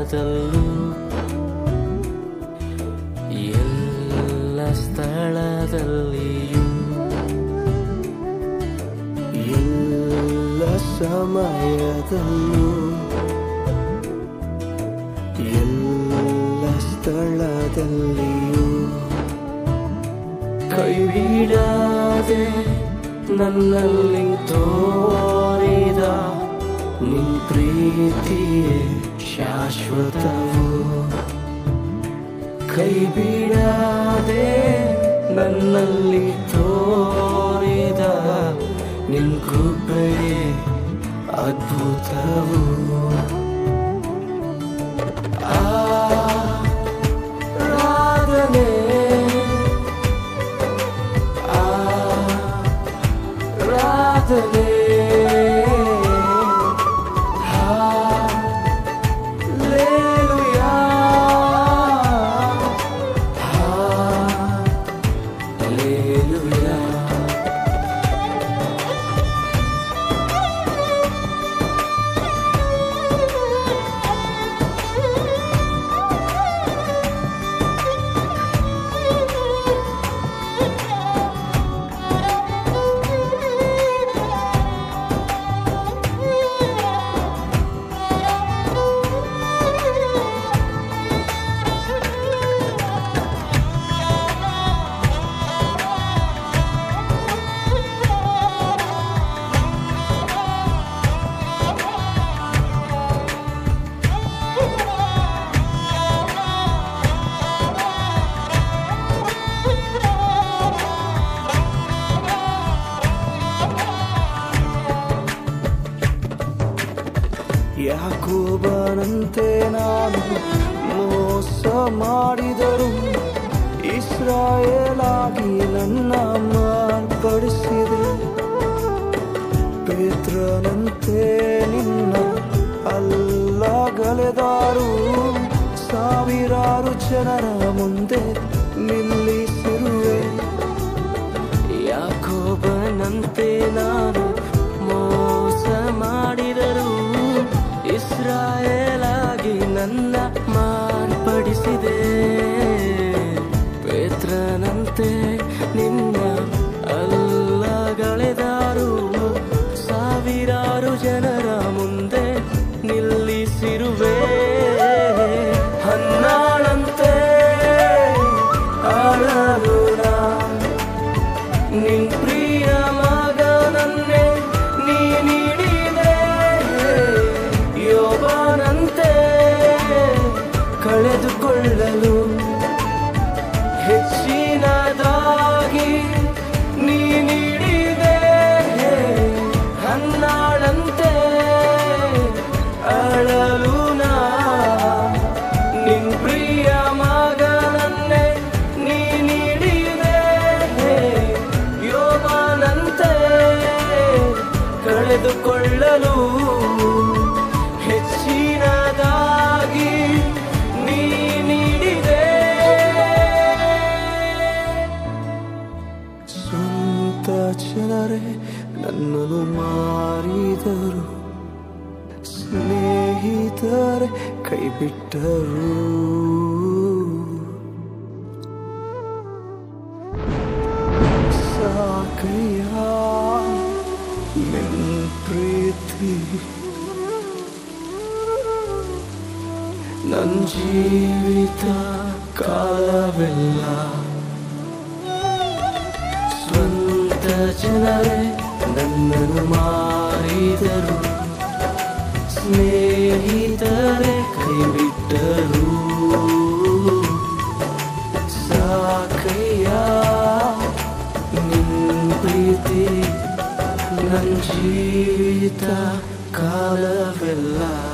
ಕಾಲದಲ್ಲೂ ಎಲ್ಲ ಸ್ಥಳದಲ್ಲಿಯೂ ಎಲ್ಲ ಸಮಯದಲ್ಲೂ ಎಲ್ಲ ಸ್ಥಳದಲ್ಲಿಯೂ ಕೈ ಬಿಡದೆ ನನ್ನಲ್ಲಿ ತೋರಿದ ನಿನ್ ಪ್ರೀತಿಯೇ ಶಾಶ್ವತವು ಕೈ ಬಿಡದೆ ನನ್ನಲ್ಲಿ ತೋರಿದ ನಿನ್ ಕೃಪೆಯೇ ಅದ್ಭುತವು ಆರಾಧನೆ ಆರಾಧನೆ ಹಾಲೆಲೂಯಾ ಹಾಲೆಲೂಯಾ ಯಾಕೋಬನಂತೆ ನಾನು ಮೋಸ ಮಾಡಿದರು ಇಸ್ರಾಯೇಲಾಗಿ ನನ್ನ ಮಾರ್ಪಡಿಸಿದೆ ಪೇತ್ರನಂತೆ ನಿನ್ನ ಅಲ್ಲಗಲೆದಾರು ಸಾವಿರಾರು ಜನರ ಮುಂದೆ ನಿಲ್ಲಿಸಿರುವೆ ಯಾಕೋಬನಂತೆ ನಾನು ಮೋಸ ಮಾಡಿದರು ಇಸ್ರಾಯೇಲಾಗಿ ನನ್ನ ಮಾರ್ಪಡಿಸಿದೆ ಪೇತ್ರನಂತೆ ನಿನ್ನ ಅಲ್ಲಗಳೆದಾರು ಸಾವಿರಾರು ಜನರ ಮುಂದೆ ನಿಲ್ಲಿಸಿರುವೆ ಹನ್ನಾಳಂತೆ ಆಳಲು ನಾ ನಿನ್ ಪ್ರಿಯ ಮಗನನ್ನೇ ನೀ ನೀಡಿದೆ ಯೋಬನಂತೆ ಕಳೆದುಕೊಳ್ಳಲು ಹೆಚ್ಚಿನದಾಗಿ ನೀ ನೀಡಿದೆ ಹನ್ನಾಳಂತೆ ಅಳಲು ನಾ ನಿನ್ ಪ್ರಿಯ ಮಗನನ್ನೇ ನೀ ನೀಡಿದೆ ಯೋಬನಂತೆ ಕಳೆದುಕೊಳ್ಳಲು ಹೆಚ್ಚಿನದಾಗಿ ನೀ ನೀಡಿದೆ ಸ್ವಂತ ಜನರೇ ನನ್ನನ್ನು ಮಾರಿದರು ಸ್ನೇಹಿತರೆ ಕೈಬಿಟ್ಟರು ಸಾಕಯ್ಯ ನಿನ್ ಪ್ರೀತಿ ನನ್ನ ಜೀವಿತ ಕಾಲವೆಲ್ಲ ಸ್ವಂತ ಜನರೇ ನನ್ನನ್ನು ಮಾರಿದರು ಸ್ನೇಹಿತರೆ ಕೈಬಿಟ್ಟರು ಸಾಕಯ್ಯ ನಿನ್ ಪ್ರೀತಿ ನನ್ನ ಜೀವಿತ ಕಾಲವೆಲ್ಲ